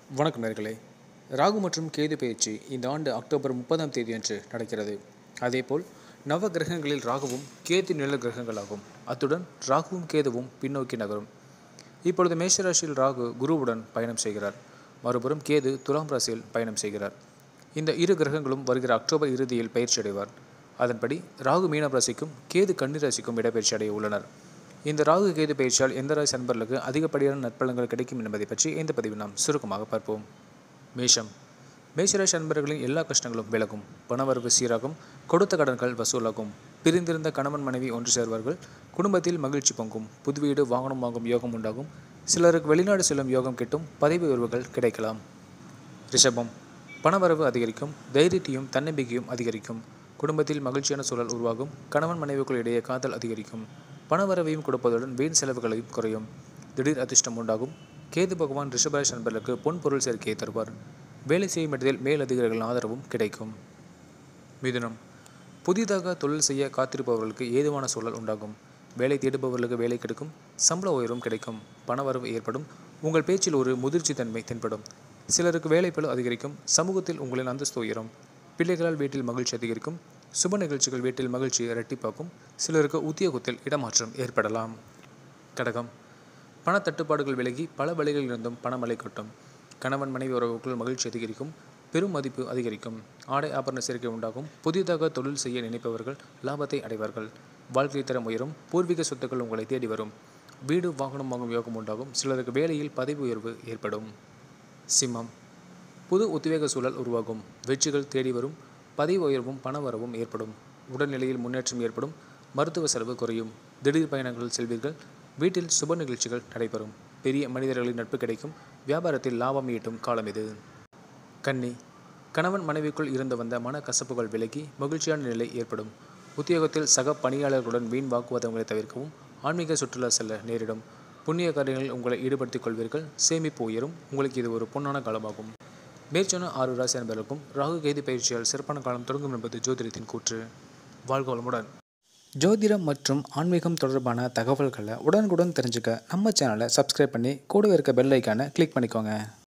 வணக்கம் நேர்களே ராகு மற்றும் கேது பயிற்சி இந்த ஆண்டு அக்டோபர் முப்பதாம் தேதியன்று நடக்கிறது அதேபோல் நவ கிரகங்களில் ராகுவும் கேது நில கிரகங்களாகும் அத்துடன் ராகுவும் கேதுவும் பின்னோக்கி நகரும் இப்பொழுது மேஷராசியில் ராகு குருவுடன் பயணம் செய்கிறார் மறுபுறம் கேது துலாம் ராசியில் பயணம் செய்கிறார் இந்த இரு கிரகங்களும் வருகிற அக்டோபர் இறுதியில் பயிற்சி அடைவார் அதன்படி ராகு மீன ராசிக்கும் கேது கன்னி ராசிக்கும் இடப்பெயர்ச்சி அடைய உள்ளனர் இந்த ராகு கேது பயிற்சியால் எந்த ராசி அன்பர்களுக்கு அதிகப்படியான நற்பலன்கள் கிடைக்கும் என்பதை பற்றி இந்த பதிவில் நாம் சுருக்கமாக பார்ப்போம் மேஷம் மேஷராசி அன்பர்களின் எல்லா கஷ்டங்களும் விலகும் பணவரவு சீராகும் கொடுத்த கடன்கள் வசூலாகும் பிரிந்திருந்த கணவன் மனைவி ஒன்று சேர்வார்கள் குடும்பத்தில் மகிழ்ச்சி பொங்கும் புது வீடு வாகனம் வாங்கும் யோகம் உண்டாகும் சிலருக்கு வெளிநாடு செல்லும் யோகம் கிட்டும் பதவி உயர்வுகள் கிடைக்கலாம் ரிஷபம் பணவரவு அதிகரிக்கும் தைரியத்தையும் தன்னம்பிக்கையும் அதிகரிக்கும் குடும்பத்தில் மகிழ்ச்சியான சூழல் உருவாகும் கணவன் மனைவிக்குள் இடையே காதல் அதிகரிக்கும் பணவரவையும் கொடுப்பதுடன் வீண் செலவுகளையும் குறையும் திடீர் அதிர்ஷ்டம் உண்டாகும் கேது பகவான் ரிஷபராசி நண்பர்களுக்கு பொன் பொருள் சேர்க்கையை தருவார் வேலை செய்யும் இடத்தில் மேல் அதிகாரிகளின் ஆதரவும் கிடைக்கும் மிதுனம் புதிதாக தொழில் செய்ய காத்திருப்பவர்களுக்கு ஏதுவான சூழல் உண்டாகும் வேலை தேடுபவர்களுக்கு வேலை கிடைக்கும் சம்பள உயர்வும் கிடைக்கும் பணவரவு ஏற்படும் உங்கள் பேச்சில் ஒரு முதிர்ச்சி தன்மை தென்படும் சிலருக்கு வேலைப்பளு அதிகரிக்கும் சமூகத்தில் உங்களின் அந்தஸ்து உயரும் பிள்ளைகளால் வீட்டில் மகிழ்ச்சி அதிகரிக்கும் சுப நிகழ்ச்சிகள் வீட்டில் மகிழ்ச்சியை இரட்டிப்பாக்கும் சிலருக்கு உத்தியோகத்தில் இடமாற்றம் ஏற்படலாம் கடகம் பணத்தட்டுப்பாடுகள் விலகி பல வழிகளிலிருந்தும் பணமழை கொட்டும் கணவன் மனைவி உறவுக்குள் மகிழ்ச்சி அதிகரிக்கும் பெரும் மதிப்பு அதிகரிக்கும் ஆடை ஆபரண சேர்க்கை உண்டாகும் புதிதாக தொழில் செய்ய நினைப்பவர்கள் லாபத்தை அடைவார்கள் வாழ்க்கை தரம் உயரும் பூர்வீக சொத்துக்கள் உங்களை தேடி வரும் வீடு வாகனம் வாங்கும் யோகம் உண்டாகும் சிலருக்கு வேலையில் பதவி உயர்வு ஏற்படும் சிம்மம் புது உத்வேக சூழல் உருவாகும் வெற்றிகள் தேடி வரும் பதவி உயர்வும் பண வரவும் ஏற்படும் உடல்நிலையில் முன்னேற்றம் ஏற்படும் மருத்துவ செலவு குறையும் திடீர் பயணங்கள் செல்வீர்கள் வீட்டில் சுப நிகழ்ச்சிகள் நடைபெறும் பெரிய மனிதர்களின் நட்பு கிடைக்கும் வியாபாரத்தில் லாபம் ஈட்டும் காலம் இது கன்னி கணவன் மனைவிக்குள் இருந்து வந்த மன கசப்புகள் விலகி மகிழ்ச்சியான நிலை ஏற்படும் உத்தியோகத்தில் சக பணியாளர்களுடன் வீண் வாக்குவாதங்களை தவிர்க்கவும் ஆன்மீக சுற்றுலா செல்ல நேரிடும் புண்ணிய காரியங்களில் உங்களை ஈடுபடுத்திக் கொள்வீர்கள் சேமிப்பு உயரும் உங்களுக்கு இது ஒரு பொன்னான காலமாகும் மேற்சொன்ன ஆறு ராசி அன்பர்களுக்கும் ராகு கேது பயிற்சியால் சிறப்பான காலம் தொடங்கும் என்பது ஜோதிடத்தின் கூற்று வாழ்க வளமுடன் ஜோதிடம் மற்றும் ஆன்மீகம் தொடர்பான தகவல்களை உடனுக்குடன் தெரிஞ்சுக்க நம்ம சேனலை சப்ஸ்கிரைப் பண்ணி கூடவே இருக்க பெல் ஐக்கானை கிளிக் பண்ணிக்கோங்க